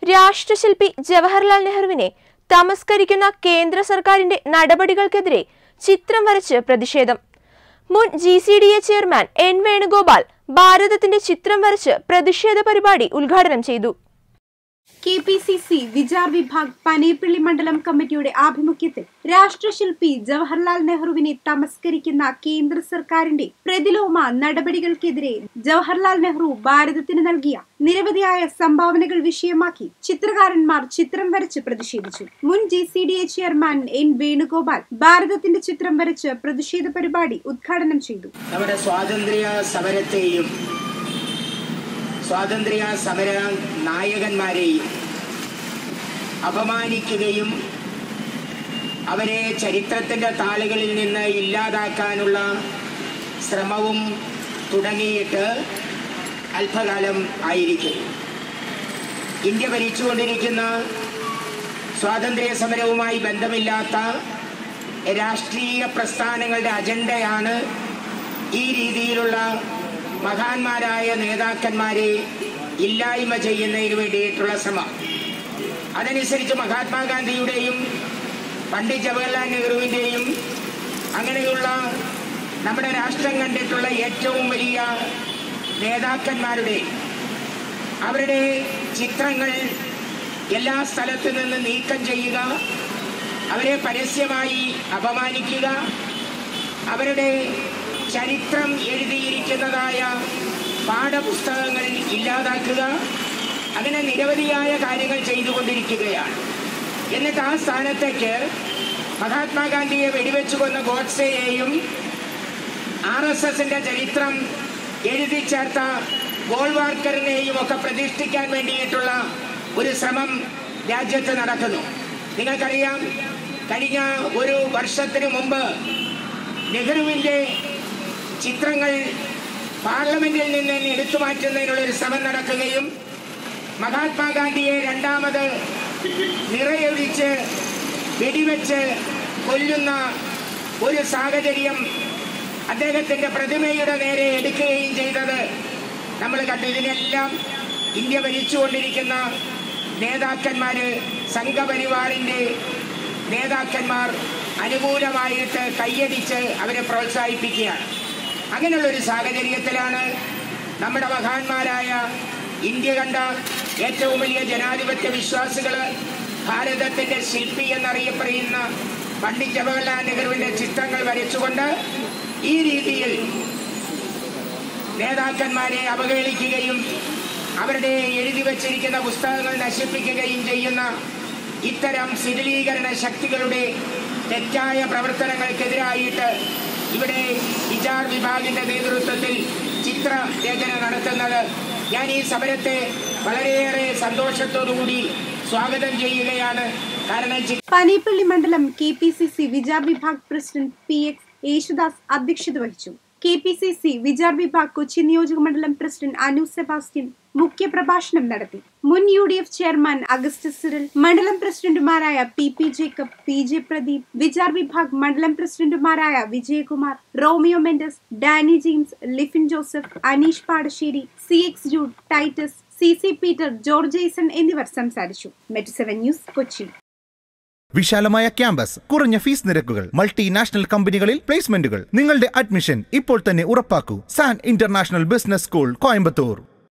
രാഷ്ട്രശില്പി ജവഹർലാൽ നെഹ്റുവിനെ തമസ്കരിക്കുന്ന കേന്ദ്ര സർക്കാരിന്റെ നടപടികൾക്കെതിരെ ചിത്രം വരച്ച് പ്രതിഷേധം മുൻ G C D A chairman N Venugopal ഭാരതത്തിന്റെ ചിത്രം വരച്ച് പ്രതിഷേധ പരിപാടി ഉദ്ഘാടനം ചെയ്തു K P C C Vichar Vibhag Panepalli മണ്ഡലം കമ്മിറ്റിയുടെ ആഭിമുഖ്യത്തിൽ രാഷ്ട്രശില്പി ജവഹർലാൽ നെഹ്റുവിനെ തമസ്കരിക്കുന്ന കേന്ദ്ര സർക്കാരിന്റെ പ്രതിലോമ നടപടികൾക്കെതിരെ ജവഹർലാൽ നെഹ്റു ഭാരതത്തിന് നൽകിയ നിരവധിയായ സംഭാവനകൾ വിഷയമാക്കി ചിത്രകാരന്മാർ ചിത്രം വരച്ച് പ്രതിഷേധിച്ചു മുൻ G C D A chairman N Venugopal ഭാരതത്തിന്റെ ചിത്രം വരച്ച് പ്രതിഷേധ പരിപാടി ഉദ്ഘാടനം ചെയ്തു നമ്മുടെ സ്വാതന്ത്ര്യ സമരത്തെയും സ്വാതന്ത്ര്യ സമര നായകന്മാരെയും അപമാനിക്കുകയും അവരെ ചരിത്രത്തിൻ്റെ താളുകളിൽ നിന്ന് ഇല്ലാതാക്കാനുള്ള ശ്രമവും തുടങ്ങിയിട്ട് അല്പകാലം ആയിരിക്കും ഇന്ത്യ ഭരിച്ചുകൊണ്ടിരിക്കുന്ന സ്വാതന്ത്ര്യ സമരവുമായി ബന്ധമില്ലാത്ത രാഷ്ട്രീയ പ്രസ്ഥാനങ്ങളുടെ അജണ്ടയാണ് ഈ രീതിയിലുള്ള മഹാന്മാരായ നേതാക്കന്മാരെ ഇല്ലായ്മ ചെയ്യുന്നതിന് വേണ്ടിയിട്ടുള്ള ശ്രമം അതനുസരിച്ച് മഹാത്മാഗാന്ധിയുടെയും പണ്ഡിറ്റ് ജവഹർലാൽ നെഹ്റുവിൻ്റെയും അങ്ങനെയുള്ള നമ്മുടെ രാഷ്ട്രം കണ്ടിട്ടുള്ള ഏറ്റവും വലിയ നേതാക്കന്മാരുടെ അവരുടെ ചിത്രങ്ങൾ എല്ലാ സ്ഥലത്തു നിന്ന് നീക്കം ചെയ്യുക അവരെ പരസ്യമായി അപമാനിക്കുക അവരുടെ ചരിത്രം എഴുതിയിരിക്കുന്നതായ പാഠപുസ്തകങ്ങൾ ഇല്ലാതാക്കുക അങ്ങനെ നിരവധിയായ കാര്യങ്ങൾ ചെയ്തുകൊണ്ടിരിക്കുകയാണ് എന്നിട്ട് ആ സ്ഥാനത്തേക്ക് മഹാത്മാഗാന്ധിയെ വെടിവെച്ചു കൊന്ന ഗോഡ്സെയെയും ആർ എസ് എസിന്റെ ചരിത്രം എഴുതി ചേർത്ത ഗോൾവാർക്കറിനെയും ഒക്കെ പ്രതിഷ്ഠിക്കാൻ വേണ്ടിയിട്ടുള്ള ഒരു ശ്രമം രാജ്യത്ത് നടക്കുന്നു നിങ്ങൾക്കറിയാം കഴിഞ്ഞ ഒരു വർഷത്തിന് മുമ്പ് നെഹ്റുവിൻ്റെ ചിത്രങ്ങൾ പാർലമെന്റിൽ നിന്ന് എടുത്തു മാറ്റുന്നതിനുള്ള ഒരു ശ്രമം നടക്കുകയും മഹാത്മാഗാന്ധിയെ രണ്ടാമത് നിറയൊഴിച്ച് വെടിവെച്ച് കൊല്ലുന്ന ഒരു സാഹചര്യം അദ്ദേഹത്തിന്റെ പ്രതിമയുടെ നേരെ എടുക്കുകയും ചെയ്തത് നമ്മൾ കണ്ടു ഇതിനെല്ലാം ഇന്ത്യ ഭരിച്ചുകൊണ്ടിരിക്കുന്ന നേതാക്കന്മാര് സംഘപരിവാറിന്റെ നേതാക്കന്മാർ അനുകൂലമായിട്ട് കയ്യടിച്ച് അവരെ പ്രോത്സാഹിപ്പിക്കുകയാണ് അങ്ങനെയുള്ള ഒരു സാഹചര്യത്തിലാണ് നമ്മുടെ മഹാന്മാരായ ഇന്ത്യ കണ്ട ഏറ്റവും വലിയ ജനാധിപത്യ വിശ്വാസികള് ഭാരതത്തിന്റെ ശില്പി എന്നറിയപ്പെടുന്ന പണ്ഡിറ്റ് ജവഹർലാൽ നെഹ്റുവിന്റെ ചിത്രങ്ങൾ വരച്ചുകൊണ്ട് ഈ രീതിയിൽ നേതാക്കന്മാരെ അവഹേളിക്കുകയും അവരുടെ എഴുതി വച്ചിരിക്കുന്ന പുസ്തകങ്ങൾ നശിപ്പിക്കുകയും ചെയ്യുന്ന ഇത്തരം ശിഥിലീകരണ ശക്തികളുടെ തെറ്റായ പ്രവർത്തനങ്ങൾക്കെതിരായിട്ട് ഇവിടെ വിചാർ വിഭാഗിന്റെ നേതൃത്വത്തിൽ ചിത്രരചന നടത്തുന്നത് ഞാൻ ഈ സമരത്തെ വളരെയേറെ സന്തോഷത്തോടുകൂടി സ്വാഗതം ചെയ്യുകയാണ് കാരണം ചി- പനേപ്പള്ളി മണ്ഡലം K P C C Vichar Vibhag president P X Yesudas അധ്യക്ഷത വഹിച്ചു K P C C Vichar Vibhag Kochi നിയോജക മണ്ഡലം പ്രസിഡന്റ് അനു സെബാസ്റ്റ്യൻ മുഖ്യപ്രഭാഷണം നടത്തി മുൻ U D F chairman Augustus Cyril മണ്ഡലം പ്രസിഡന്റുമാരായ P P Jacob P J Pradeep Vichar Vibhag മണ്ഡലം പ്രസിഡന്റുമാരായ Vijayakumar Romeo Mendes Danny James Lifin Joseph Aneesh Padassery C X Jude Titus C C Peter George Jason എന്നിവർ സംസാരിച്ചു മെറ്റ് സെവൻ ന്യൂസ് കൊച്ചി വിശാലമായ ക്യാമ്പസ് കുറഞ്ഞ ഫീസ് നിരക്കുകൾ മൾട്ടിനാഷണൽ കമ്പനികളിൽ പ്ലേസ്മെന്റുകൾ നിങ്ങളുടെ അഡ്മിഷൻ ഇപ്പോൾ തന്നെ ഉറപ്പാക്കൂ San international business school Coimbatore